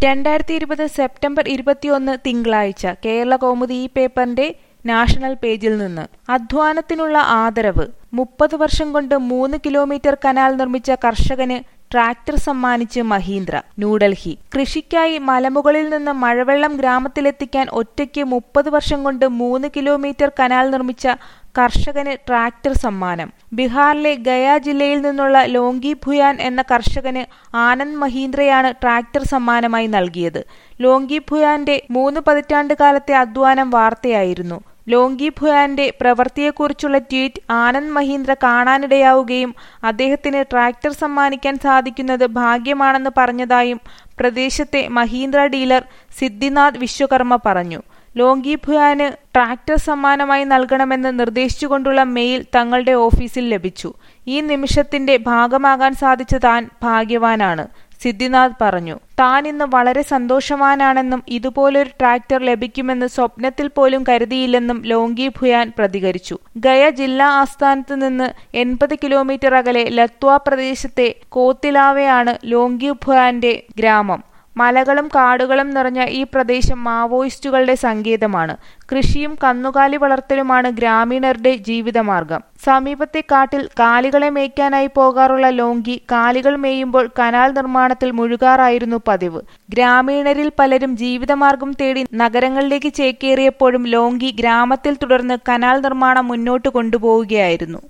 രണ്ടായിരത്തി ഇരുപത് സെപ്റ്റംബർ ഇരുപത്തിയൊന്ന് തിങ്കളാഴ്ച കേരള കൗമുദി ഈ പേപ്പറിന്റെ നാഷണൽ പേജിൽ നിന്ന് അധ്വാനത്തിനുള്ള ആദരവ് മുപ്പത് വർഷം കൊണ്ട് മൂന്ന് കിലോമീറ്റർ കനാൽ നിർമ്മിച്ച കർഷകന് ട്രാക്ടർ സമ്മാനിച്ച് മഹീന്ദ്ര ന്യൂഡൽഹി കൃഷിക്കായി മലമുകളിൽ നിന്ന് മഴവെള്ളം ഗ്രാമത്തിലെത്തിക്കാൻ ഒറ്റയ്ക്ക് മുപ്പത് വർഷം കൊണ്ട് മൂന്ന് കിലോമീറ്റർ കനാൽ നിർമ്മിച്ച കർഷകന് ട്രാക്ടർ സമ്മാനം ബീഹാറിലെ ഗയ ജില്ലയിൽ നിന്നുള്ള ലോങ്കി ഭുയാൻ എന്ന കർഷകന് ആനന്ദ് മഹീന്ദ്രയാണ് ട്രാക്ടർ സമ്മാനമായി നൽകിയത് ലോങ്കി ഭുയാന്റെ മൂന്ന് പതിറ്റാണ്ട് കാലത്തെ അധ്വാനം വാർത്തയായിരുന്നു ലോങ്കി ഭുയാന്റെ പ്രവൃത്തിയെക്കുറിച്ചുള്ള ട്വീറ്റ് ആനന്ദ് മഹീന്ദ്ര കാണാനിടയാവുകയും അദ്ദേഹത്തിന് ട്രാക്ടർ സമ്മാനിക്കാൻ സാധിക്കുന്നത് ഭാഗ്യമാണെന്ന് പറഞ്ഞതായും പ്രദേശത്തെ മഹീന്ദ്ര ഡീലർ സിദ്ധിനാഥ് വിശ്വകർമ്മ പറഞ്ഞു ലോങ്കി ഭുയാന് ട്രാക്ടർ സമ്മാനമായി നൽകണമെന്ന് നിർദ്ദേശിച്ചുകൊണ്ടുള്ള മെയിൽ തങ്ങളുടെ ഓഫീസിൽ ലഭിച്ചു ഈ നിമിഷത്തിന്റെ ഭാഗമാകാൻ സാധിച്ച താൻ ഭാഗ്യവാനാണ് സിദ്ധിനാഥ് പറഞ്ഞു താൻ ഇന്ന് വളരെ സന്തോഷവാനാണെന്നും ഇതുപോലൊരു ട്രാക്ടർ ലഭിക്കുമെന്ന് സ്വപ്നത്തിൽ പോലും കരുതിയില്ലെന്നും ലോങ്കി ഭുയാൻ പ്രതികരിച്ചു ഗയ ജില്ലാ ആസ്ഥാനത്ത് നിന്ന് എൺപത് കിലോമീറ്റർ അകലെ ലത്വ പ്രദേശത്തെ കോത്തിലാവയാണ് ലോങ്കി ഭുയാന്റെ ഗ്രാമം മലകളും കാടുകളും നിറഞ്ഞ ഈ പ്രദേശം മാവോയിസ്റ്റുകളുടെ സങ്കേതമാണ് കൃഷിയും കന്നുകാലി വളർത്തലുമാണ് ഗ്രാമീണരുടെ ജീവിതമാർഗം സമീപത്തെ കാട്ടിൽ കാലികളെ മേയ്ക്കാനായി പോകാറുള്ള ലോങ്കി കാലികൾ മേയുമ്പോൾ കനാൽ നിർമ്മാണത്തിൽ മുഴുകാറായിരുന്നു പതിവ് ഗ്രാമീണരിൽ പലരും ജീവിതമാർഗം തേടി നഗരങ്ങളിലേക്ക് ചേക്കേറിയപ്പോഴും ലോങ്കി ഗ്രാമത്തിൽ തുടർന്ന് കനാൽ നിർമ്മാണം മുന്നോട്ട് കൊണ്ടുപോവുകയായിരുന്നു